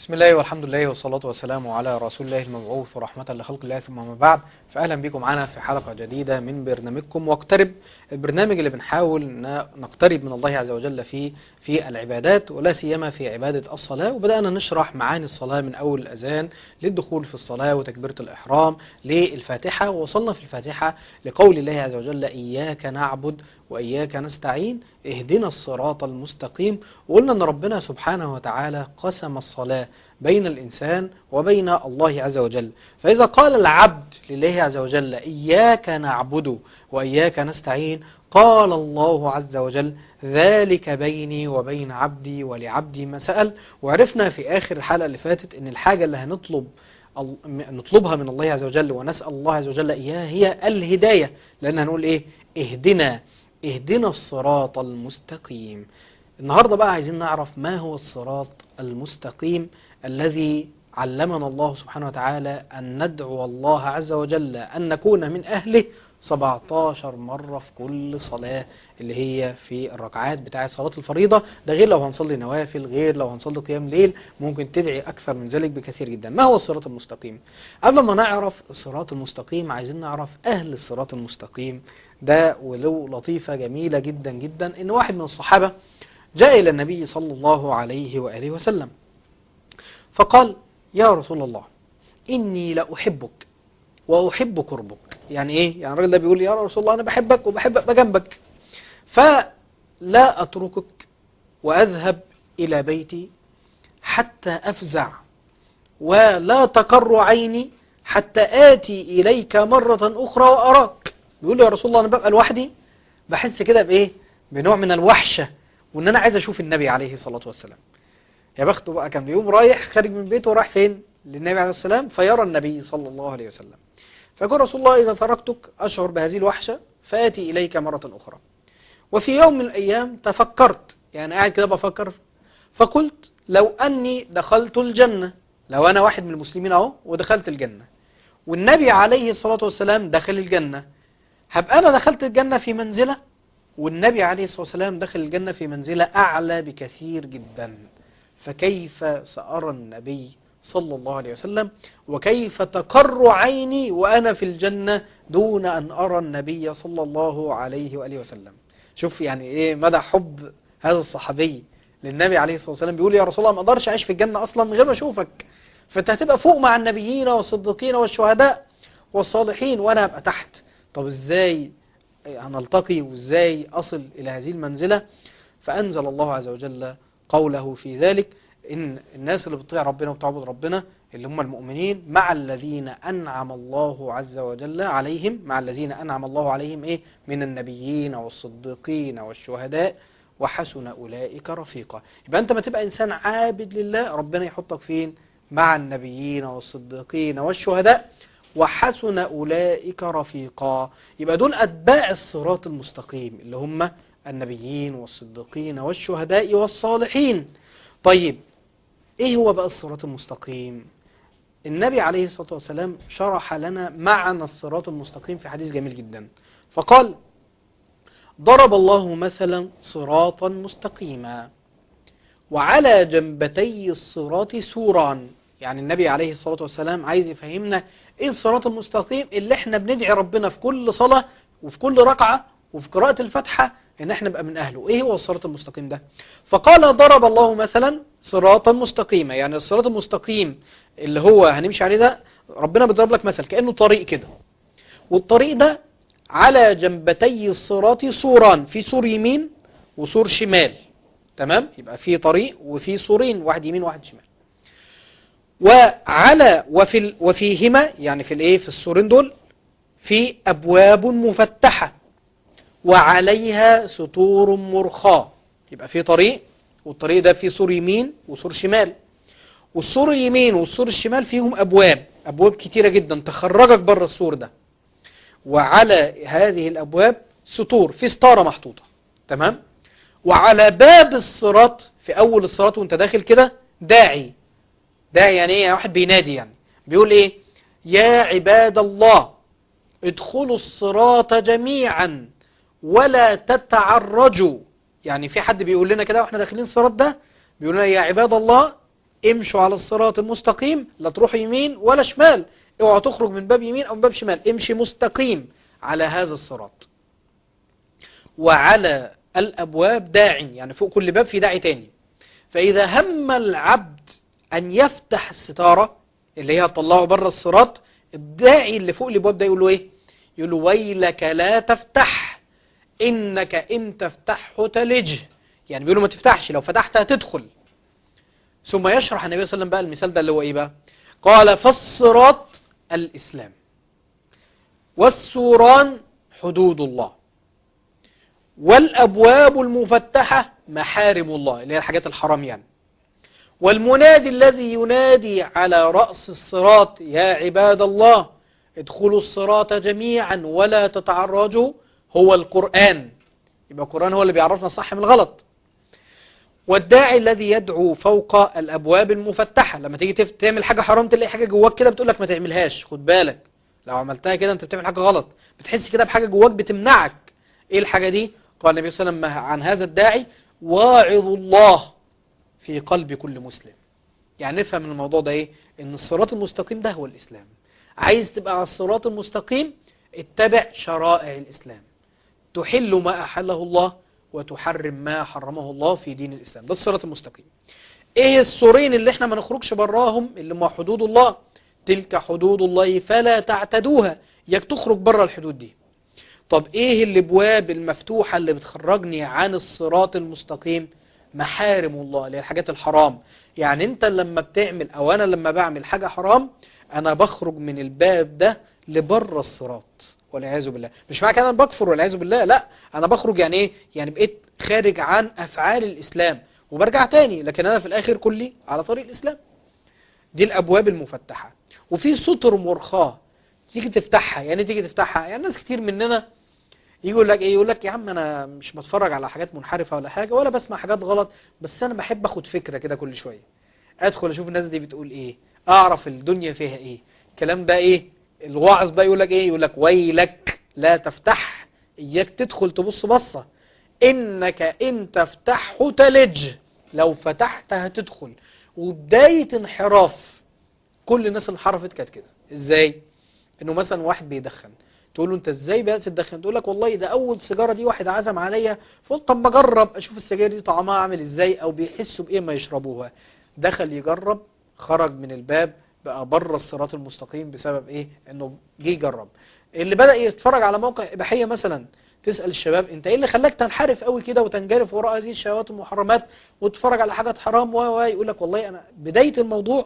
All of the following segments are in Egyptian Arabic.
بسم الله والحمد لله والصلاة والسلام على رسول الله المبعوث ورحمة لخلق الله ثم ما بعد فأهلا بكم معنا في حلقة جديدة من برنامجكم واقترب البرنامج اللي بنحاول ن- نقترب من الله عز وجل في في العبادات ولا سيما في عبادة الصلاة وبدأنا نشرح معاني الصلاة من أول الأذان للدخول في الصلاة وتكبيرة الإحرام للفاتحة ووصلنا في الفاتحة لقول الله عز وجل إياك نعبد وإياك نستعين اهدنا الصراط المستقيم وقلنا أن ربنا سبحانه وتعالى قسم الصلاة بين الإنسان وبين الله عز وجل فإذا قال العبد لله عز وجل إياك نعبد وإياك نستعين قال الله عز وجل ذلك بيني وبين عبدي ولعبدي ما سأل وعرفنا في آخر الحلقة اللي فاتت أن الحاجة اللي هنطلب ال- نطلبها من الله عز وجل ونسأل الله عز وجل إياها هي الهداية لأن هنقول إيه اهدنا اهدنا الصراط المستقيم النهاردة بقى عايزين نعرف ما هو الصراط المستقيم الذي علمنا الله سبحانه وتعالى أن ندعو الله عز وجل أن نكون من أهله 17 مرة في كل صلاة اللي هي في الركعات بتاعة صلاة الفريضة ده غير لو هنصلي نوافل غير لو هنصلي قيام ليل ممكن تدعي أكثر من ذلك بكثير جدا ما هو الصراط المستقيم قبل ما نعرف الصراط المستقيم عايزين نعرف أهل الصراط المستقيم ده ولو لطيفة جميلة جدا جدا إن واحد من الصحابة جاء إلى النبي صلى الله عليه وآله وسلم فقال يا رسول الله إني لأحبك وأحب قربك يعني إيه؟ يعني الراجل ده بيقول لي يا رسول الله أنا بحبك وبحب أبقى جنبك فلا أتركك وأذهب إلى بيتي حتى أفزع ولا تقر عيني حتى آتي إليك مرة أخرى وأراك بيقول لي يا رسول الله أنا ببقى لوحدي بحس كده بإيه بنوع من الوحشة وإن أنا عايز أشوف النبي عليه الصلاة والسلام يا بخته بقى كان يوم رايح خارج من بيته وراح فين للنبي عليه السلام فيرى النبي صلى الله عليه وسلم فيقول رسول الله إذا تركتك أشعر بهذه الوحشة فآتي إليك مرة أخرى وفي يوم من الأيام تفكرت يعني قاعد كده بفكر فقلت لو أني دخلت الجنة لو أنا واحد من المسلمين أهو ودخلت الجنة والنبي عليه الصلاة والسلام دخل الجنة هبقى أنا دخلت الجنة في منزلة والنبي عليه الصلاة والسلام دخل الجنة في منزلة أعلى بكثير جدا فكيف سأرى النبي صلى الله عليه وسلم وكيف تقر عيني وأنا في الجنة دون أن أرى النبي صلى الله عليه وآله وسلم شوف يعني إيه مدى حب هذا الصحابي للنبي عليه الصلاة والسلام بيقول يا رسول الله ما أقدرش أعيش في الجنة أصلا من غير ما أشوفك فأنت هتبقى فوق مع النبيين والصديقين والشهداء والصالحين وأنا هبقى تحت طب إزاي هنلتقي وإزاي أصل إلى هذه المنزلة فأنزل الله عز وجل قوله في ذلك إن الناس اللي بتطيع ربنا وبتعبد ربنا اللي هم المؤمنين مع الذين أنعم الله عز وجل عليهم مع الذين أنعم الله عليهم إيه من النبيين والصديقين والشهداء وحسن أولئك رفيقا يبقى أنت ما تبقى إنسان عابد لله ربنا يحطك فين مع النبيين والصديقين والشهداء وحسن أولئك رفيقا يبقى دول أتباع الصراط المستقيم اللي هم النبيين والصديقين والشهداء والصالحين طيب ايه هو بقى الصراط المستقيم النبي عليه الصلاة والسلام شرح لنا معنى الصراط المستقيم في حديث جميل جدا فقال ضرب الله مثلا صراطا مستقيما وعلى جنبتي الصراط سوران يعني النبي عليه الصلاة والسلام عايز يفهمنا ايه الصراط المستقيم اللي احنا بندعي ربنا في كل صلاة وفي كل ركعة وفي قراءة الفاتحة ان احنا نبقى من اهله ايه هو الصراط المستقيم ده فقال ضرب الله مثلا صراطا مستقيما يعني الصراط المستقيم اللي هو هنمشي عليه ده ربنا بيضرب لك مثل كأنه طريق كده والطريق ده على جنبتي الصراط سوران في سور يمين وسور شمال تمام يبقى في طريق وفي سورين واحد يمين واحد شمال وعلى وفي ال- وفيهما يعني في الايه في السورين دول في ابواب مفتحه وعليها سطور مرخاة يبقى في طريق والطريق ده فيه سور يمين وسور شمال والسور اليمين والسور الشمال فيهم أبواب أبواب كتيرة جدا تخرجك بره السور ده وعلى هذه الأبواب سطور في ستارة محطوطة تمام وعلى باب الصراط في أول الصراط وانت داخل كده داعي داعي يعني ايه يعني واحد بينادي يعني بيقول ايه يا عباد الله ادخلوا الصراط جميعا ولا تتعرجوا يعني في حد بيقول لنا كده واحنا داخلين الصراط ده بيقول لنا يا عباد الله امشوا على الصراط المستقيم لا تروحوا يمين ولا شمال اوعوا تخرج من باب يمين او من باب شمال امشي مستقيم على هذا الصراط وعلى الابواب داع يعني فوق كل باب في داعي تاني فاذا هم العبد ان يفتح الستاره اللي هي طلعه بره الصراط الداعي اللي فوق الابواب ده يقول له ايه يقول له ويلك لا تفتح انك ان تفتحه تلج يعني بيقول له ما تفتحش لو فتحت هتدخل ثم يشرح النبي صلى الله عليه وسلم بقى المثال ده اللي هو ايه بقى قال فالصراط الاسلام والسوران حدود الله والابواب المفتحه محارم الله اللي هي الحاجات الحرام يعني والمنادي الذي ينادي على رأس الصراط يا عباد الله ادخلوا الصراط جميعا ولا تتعرجوا هو القرآن يبقى القرآن هو اللي بيعرفنا الصح من الغلط والداعي الذي يدعو فوق الأبواب المفتحة لما تيجي تف- تعمل حاجة حرام تلاقي حاجة جواك كده بتقول لك ما تعملهاش خد بالك لو عملتها كده انت بتعمل حاجة غلط بتحس كده بحاجة جواك بتمنعك ايه الحاجة دي قال النبي صلى الله عليه وسلم عن هذا الداعي واعظ الله في قلب كل مسلم يعني نفهم من الموضوع ده ايه ان الصراط المستقيم ده هو الاسلام عايز تبقى على الصراط المستقيم اتبع شرائع الاسلام تحل ما احله الله وتحرم ما حرمه الله في دين الاسلام ده الصراط المستقيم ايه السورين اللي احنا ما نخرجش براهم اللي هم حدود الله تلك حدود الله فلا تعتدوها ياك تخرج بره الحدود دي طب ايه الابواب المفتوحة اللي بتخرجني عن الصراط المستقيم محارم الله اللي هي الحاجات الحرام يعني انت لما بتعمل او انا لما بعمل حاجة حرام انا بخرج من الباب ده لبره الصراط والعياذ بالله مش معنى كده انا بكفر والعياذ بالله لا انا بخرج يعني ايه يعني بقيت خارج عن افعال الاسلام وبرجع تاني لكن انا في الاخر كلي على طريق الاسلام دي الابواب المفتحة وفي سطر مرخاة تيجي تفتحها يعني تيجي تفتحها يعني ناس كتير مننا يقول لك ايه يقول لك يا عم انا مش بتفرج على حاجات منحرفة ولا حاجة ولا بسمع حاجات غلط بس انا بحب اخد فكرة كده كل شوية ادخل اشوف الناس دي بتقول ايه اعرف الدنيا فيها ايه الكلام ده ايه الواعظ بقى يقول لك ايه يقول لك ويلك لا تفتح اياك تدخل تبص بصة انك ان تفتحه تلج لو فتحت هتدخل وبداية انحراف كل الناس اللي انحرفت كانت كده ازاي انه مثلا واحد بيدخن تقول له انت ازاي بدات تدخن تقول لك والله ده اول سيجاره دي واحد عزم عليا فقلت طب ما اجرب اشوف السجاير دي طعمها عامل ازاي او بيحسوا بايه ما يشربوها دخل يجرب خرج من الباب بقى بره الصراط المستقيم بسبب ايه انه جه يجرب اللي بدا يتفرج على موقع اباحيه مثلا تسال الشباب انت ايه اللي خلاك تنحرف قوي كده وتنجرف وراء هذه الشهوات المحرمات وتتفرج على حاجات حرام و و يقول لك والله انا بدايه الموضوع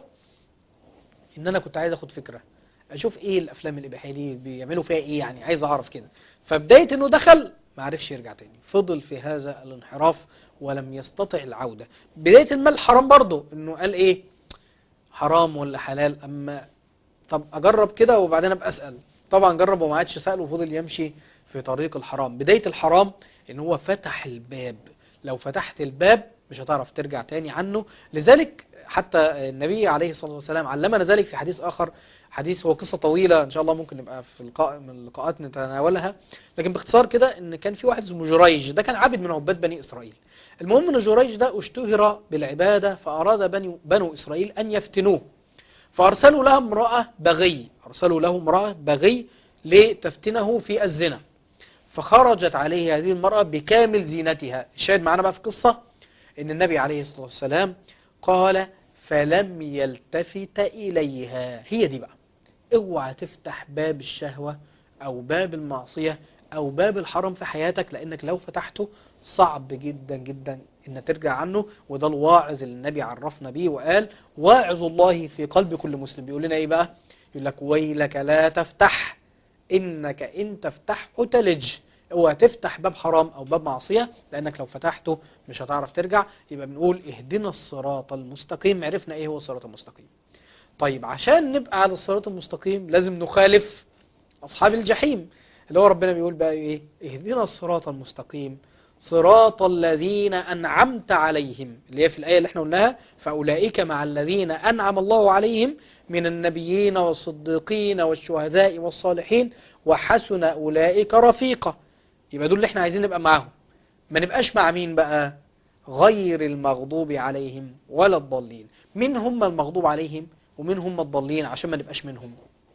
ان انا كنت عايز اخد فكره اشوف ايه الافلام الاباحيه دي بيعملوا فيها ايه يعني عايز اعرف كده فبدايه انه دخل ما عرفش يرجع تاني فضل في هذا الانحراف ولم يستطع العوده بدايه المال حرام برضه انه قال ايه حرام ولا حلال اما طب اجرب كده وبعدين ابقى اسال طبعا جرب وما عادش سال وفضل يمشي في طريق الحرام بدايه الحرام ان هو فتح الباب لو فتحت الباب مش هتعرف ترجع تاني عنه لذلك حتى النبي عليه الصلاة والسلام علمنا ذلك في حديث آخر حديث هو قصة طويلة إن شاء الله ممكن نبقى في لقاء من اللقاءات نتناولها لكن باختصار كده إن كان في واحد اسمه جريج ده كان عابد من عباد بني إسرائيل المهم إن جريج ده اشتهر بالعبادة فأراد بني بنو إسرائيل أن يفتنوه فأرسلوا له امرأة بغي أرسلوا له امرأة بغي لتفتنه في الزنا فخرجت عليه هذه المرأة بكامل زينتها الشاهد معنا بقى في قصة ان النبي عليه الصلاة والسلام قال فلم يلتفت إليها هي دي بقى اوعى تفتح باب الشهوة او باب المعصية او باب الحرام في حياتك لانك لو فتحته صعب جدا جدا ان ترجع عنه وده الواعظ اللي النبي عرفنا بيه وقال واعظ الله في قلب كل مسلم بيقول لنا ايه بقى يقول لك ويلك لا تفتح انك ان تفتحه تلج اوعى تفتح باب حرام او باب معصية لانك لو فتحته مش هتعرف ترجع يبقى بنقول اهدنا الصراط المستقيم عرفنا ايه هو الصراط المستقيم طيب عشان نبقى على الصراط المستقيم لازم نخالف اصحاب الجحيم اللي هو ربنا بيقول بقى ايه اهدنا الصراط المستقيم صراط الذين انعمت عليهم اللي هي في الايه اللي احنا قلناها فاولئك مع الذين انعم الله عليهم من النبيين والصديقين والشهداء والصالحين وحسن اولئك رفيقا يبقى دول اللي احنا عايزين نبقى معاهم ما نبقاش مع مين بقى غير المغضوب عليهم ولا الضالين من هم المغضوب عليهم ومن هم الضالين عشان ما نبقاش منهم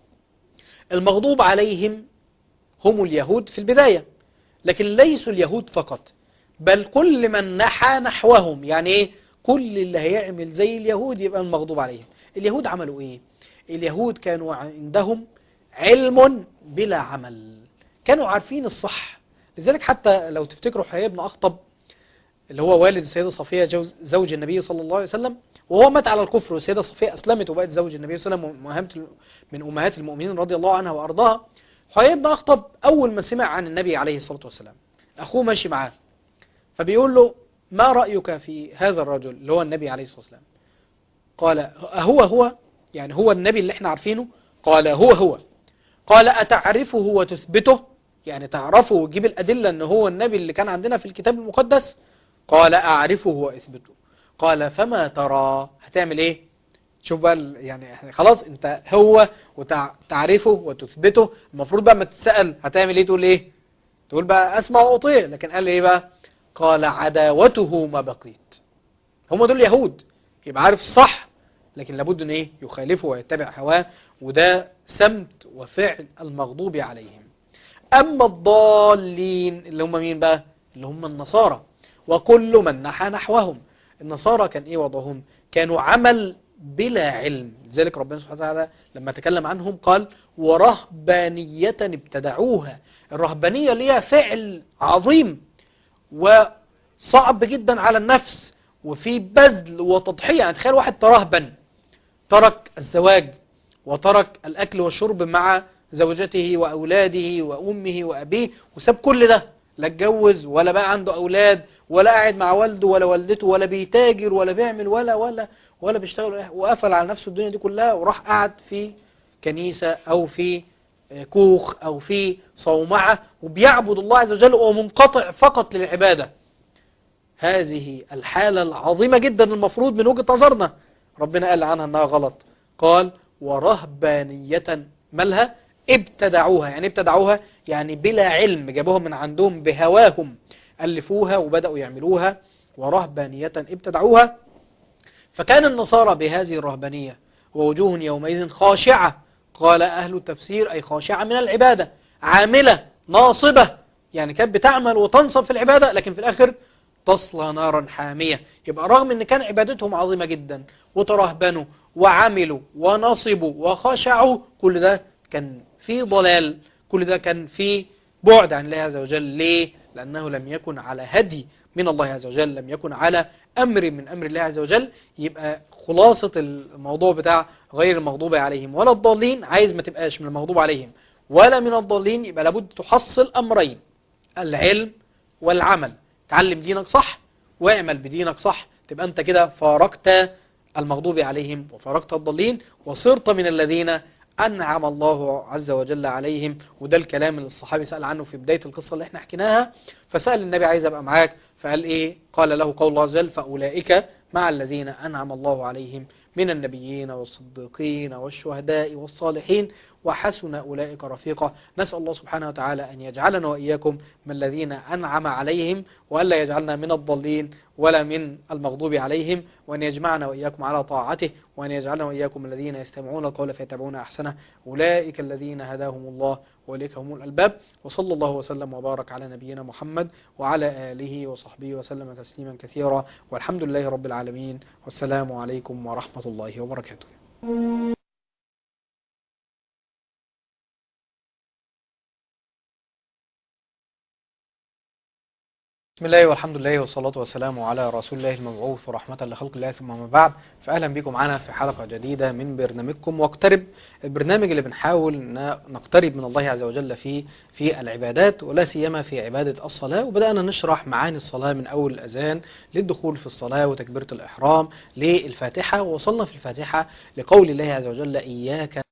المغضوب عليهم هم اليهود في البداية لكن ليسوا اليهود فقط بل كل من نحى نحوهم يعني ايه كل اللي هيعمل زي اليهود يبقى المغضوب عليهم اليهود عملوا ايه اليهود كانوا عندهم علم بلا عمل كانوا عارفين الصح لذلك حتى لو تفتكروا حياة ابن أخطب اللي هو والد السيدة صفية جوز- زوج النبي صلى الله عليه وسلم وهو مات على الكفر والسيدة صفية أسلمت وبقت زوج النبي صلى الله عليه وسلم ومهمة من أمهات المؤمنين رضي الله عنها وأرضاها حياة بن أخطب أول ما سمع عن النبي عليه الصلاة والسلام أخوه ماشي معاه فبيقول له ما رأيك في هذا الرجل اللي هو النبي عليه الصلاة والسلام قال أهو هو يعني هو النبي اللي احنا عارفينه قال هو هو قال أتعرفه وتثبته يعني تعرفه وتجيب الأدلة أنه هو النبي اللي كان عندنا في الكتاب المقدس قال أعرفه وأثبته قال فما ترى هتعمل إيه شوف بقى ال- يعني إحنا خلاص انت هو وتعرفه وتثبته المفروض بقى ما تتسأل هتعمل ايه تقول ايه تقول بقى اسمع واطيع لكن قال ايه بقى قال عداوته ما بقيت هم دول يهود يبقى عارف الصح لكن لابد ان ايه يخالفه ويتبع هواه وده سمت وفعل المغضوب عليهم اما الضالين اللي هم مين بقى اللي هم النصارى وكل من نحى نحوهم النصارى كان ايه وضعهم كانوا عمل بلا علم لذلك ربنا سبحانه وتعالى لما تكلم عنهم قال ورهبانية ابتدعوها الرهبانية اللي هي فعل عظيم وصعب جدا على النفس وفي بذل وتضحية يعني تخيل واحد ترهبن ترك الزواج وترك الأكل والشرب مع زوجته وأولاده وأمه وأبيه وساب كل ده لا اتجوز ولا بقى عنده أولاد ولا قاعد مع والده ولا والدته ولا بيتاجر ولا بيعمل ولا ولا ولا بيشتغل ولا- وقفل على نفسه الدنيا دي كلها وراح قعد في كنيسة أو في كوخ أو في صومعة وبيعبد الله عز وجل ومنقطع فقط للعبادة هذه الحالة العظيمة جدا المفروض من وجهة نظرنا ربنا قال عنها انها غلط قال ورهبانية مالها ابتدعوها يعني ابتدعوها يعني بلا علم جابوها من عندهم بهواهم ألفوها وبدأوا يعملوها ورهبانية ابتدعوها فكان النصارى بهذه الرهبانية ووجوه يومئذ خاشعة قال أهل التفسير أي خاشعة من العبادة عاملة ناصبة يعني كانت بتعمل وتنصب في العبادة لكن في الآخر تصلى نارا حامية يبقى رغم ان كان عبادتهم عظيمة جدا وترهبنوا وعملوا ونصبوا وخشعوا كل ده كان في ضلال كل ده كان في بعد عن الله عز وجل ليه؟ لأنه لم يكن على هدي من الله عز وجل لم يكن على أمر من أمر الله عز وجل يبقى خلاصة الموضوع بتاع غير المغضوب عليهم ولا الضالين عايز ما تبقاش من المغضوب عليهم ولا من الضالين يبقى لابد تحصل أمرين العلم والعمل تعلم دينك صح واعمل بدينك صح تبقى انت كده فارقت المغضوب عليهم وفارقت الضالين وصرت من الذين أنعم الله عز وجل عليهم وده الكلام اللي الصحابي سأل عنه في بداية القصة اللي احنا حكيناها فسأل النبي عايز أبقى معاك فقال إيه قال له قول الله عز وجل فأولئك مع الذين أنعم الله عليهم من النبيين والصديقين والشهداء والصالحين وحسن أولئك رفيقا نسأل الله سبحانه وتعالى أن يجعلنا وإياكم من الذين أنعم عليهم وألا يجعلنا من الضالين ولا من المغضوب عليهم وأن يجمعنا وإياكم على طاعته وأن يجعلنا وإياكم الذين يستمعون القول فيتبعون أحسنه أولئك الذين هداهم الله وإليك هم الألباب وصلى الله وسلم وبارك على نبينا محمد وعلى آله وصحبه وسلم تسليما كثيرا والحمد لله رب العالمين والسلام عليكم ورحمة الله وبركاته بسم الله والحمد لله والصلاة والسلام على رسول الله المبعوث ورحمة لخلق الله ثم ما بعد فأهلا بكم معنا في حلقة جديدة من برنامجكم واقترب البرنامج اللي بنحاول ن- نقترب من الله عز وجل في في العبادات ولا سيما في عبادة الصلاة وبدأنا نشرح معاني الصلاة من أول الأذان للدخول في الصلاة وتكبيرة الإحرام للفاتحة ووصلنا في الفاتحة لقول الله عز وجل إياك